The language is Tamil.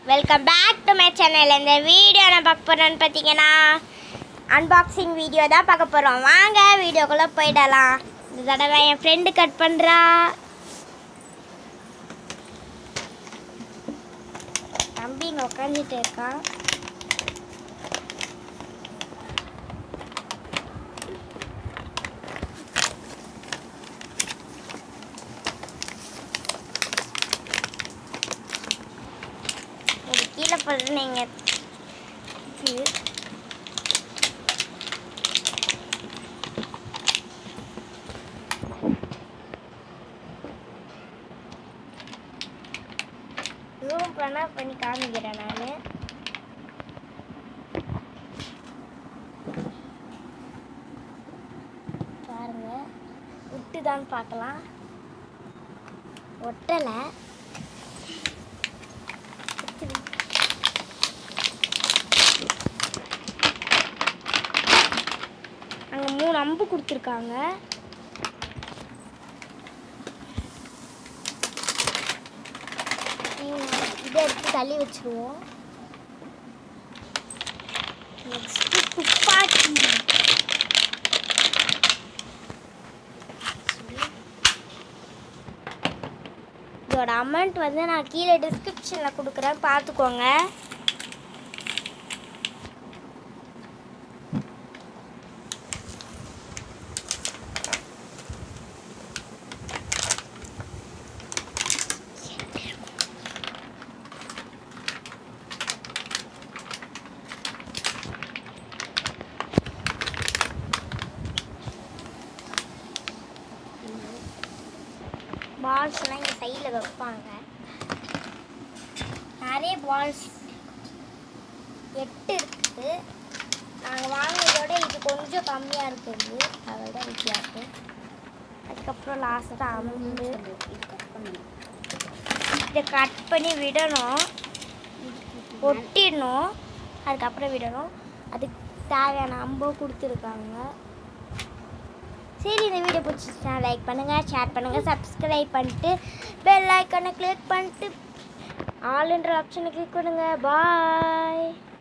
welcome back to my channel இந்த வீடியோ நான் பார்க்க போகிறோன்னு பார்த்தீங்கன்னா அன்பாக்சிங் வீடியோ தான் பார்க்க போகிறோம் வாங்க வீடியோக்குள்ளே போயிடலாம் இந்த தடவை என் ஃப்ரெண்டு கட் பண்ணுறா தம்பி இங்கே உட்காந்துட்டு இருக்கான் இது கீழே போடுறது நீங்கள் இது ஜூம் பண்ணால் பண்ணி காமிக்கிறேன் நான் பாருங்க விட்டுதான்னு பார்க்கலாம் ஒட்டலை அங்கே மூணு அம்பு கொடுத்துருக்காங்க இதை எடுத்து தள்ளி வச்சிருவோம் நெக்ஸ்ட் துப்பாக்கி இதோட அமௌண்ட் வந்து நான் கீழே டிஸ்கிரிப்ஷனில் கொடுக்குறேன் பார்த்துக்கோங்க பால்ஸ்லாம் இங்கே சைடில் வைப்பாங்க நிறைய பால்ஸ் எட்டு இருக்குது நாங்கள் வாங்கினதோட இது கொஞ்சம் கம்மியாக இருக்குது அதோட வித்தியாசம் அதுக்கப்புறம் லாஸ்ட்டாக அமௌண்டு இதை கட் பண்ணி விடணும் ஒட்டிடணும் அதுக்கப்புறம் விடணும் அதுக்கு தேவையான அம்போ கொடுத்துருக்காங்க சரி இந்த வீடியோ பிடிச்சிச்சுன்னா லைக் பண்ணுங்கள் ஷேர் பண்ணுங்கள் சப்ஸ்கிரைப் பண்ணிட்டு பெல் ஐக்கனை கிளிக் பண்ணிட்டு ஆளுன்ற ஆப்ஷனை கிளிக் பண்ணுங்கள் பாய்